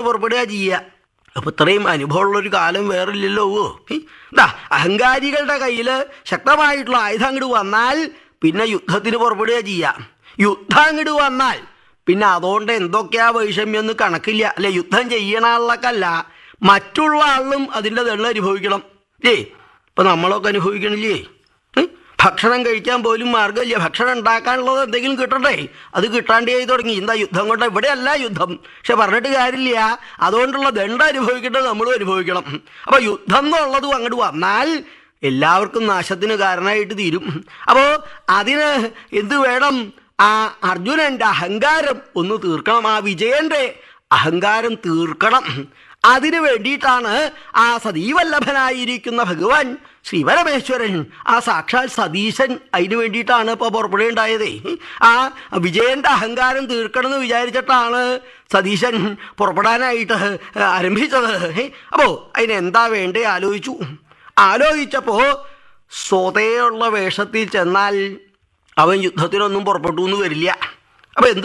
പുറപ്പെടുക ചെയ്യുക അപ്പൊ ഇത്രയും അനുഭവമുള്ളൊരു കാലം വേറില്ലല്ലോ ഓ ഇതാ അഹങ്കാരികളുടെ കയ്യിൽ ശക്തമായിട്ടുള്ള ആയുധം അങ്ങോട്ട് വന്നാൽ പിന്നെ യുദ്ധത്തിന് പുറപ്പെടുക ചെയ്യാം യുദ്ധം അങ്ങോട്ട് വന്നാൽ പിന്നെ അതുകൊണ്ട് എന്തൊക്കെയാ വൈഷമ്യം എന്ന് കണക്കില്ല അല്ലെ യുദ്ധം ചെയ്യണ ആളൊക്കെയല്ല മറ്റുള്ള ആളും അതിൻ്റെ ദണ്ണം അനുഭവിക്കണം ഏ ഇപ്പൊ നമ്മളൊക്കെ അനുഭവിക്കണില്ലേ ഏ? ഭക്ഷണം കഴിക്കാൻ പോലും മാർഗമില്ല ഭക്ഷണം ഉണ്ടാക്കാനുള്ളത് എന്തെങ്കിലും കിട്ടണ്ടേ അത് കിട്ടാണ്ടേ തുടങ്ങി എന്താ യുദ്ധം കൊണ്ട് ഇവിടെയല്ല യുദ്ധം പക്ഷെ പറഞ്ഞിട്ട് കാര്യമില്ല അതുകൊണ്ടുള്ള ദണ്ഡം അനുഭവിക്കേണ്ടത് നമ്മളും അനുഭവിക്കണം അപ്പൊ യുദ്ധം എന്നുള്ളതും അങ്ങോട്ട് വന്നാൽ എല്ലാവർക്കും നാശത്തിന് കാരണമായിട്ട് തീരും അപ്പോൾ അതിന് എന്ത് വേണം ആ അർജുനന്റെ അഹങ്കാരം ഒന്ന് തീർക്കണം ആ വിജയന്റെ അഹങ്കാരം തീർക്കണം അതിനു വേണ്ടിയിട്ടാണ് ആ സതീവല്ലഭനായിരിക്കുന്ന ഭഗവാൻ ശ്രീപരമേശ്വരൻ ആ സാക്ഷാൽ സതീശൻ അതിനു വേണ്ടിയിട്ടാണ് ഇപ്പോൾ പുറപ്പെടുകയുണ്ടായതേ ആ വിജയന്റെ അഹങ്കാരം തീർക്കണം എന്ന് വിചാരിച്ചിട്ടാണ് സതീശൻ പുറപ്പെടാനായിട്ട് ആരംഭിച്ചത് അപ്പോൾ അതിനെന്താ വേണ്ടേ ആലോചിച്ചു ആലോചിച്ചപ്പോൾ സ്വതയുള്ള വേഷത്തിൽ ചെന്നാൽ അവൻ യുദ്ധത്തിനൊന്നും പുറപ്പെട്ടു എന്ന് വരില്ല അപ്പോൾ എന്ത്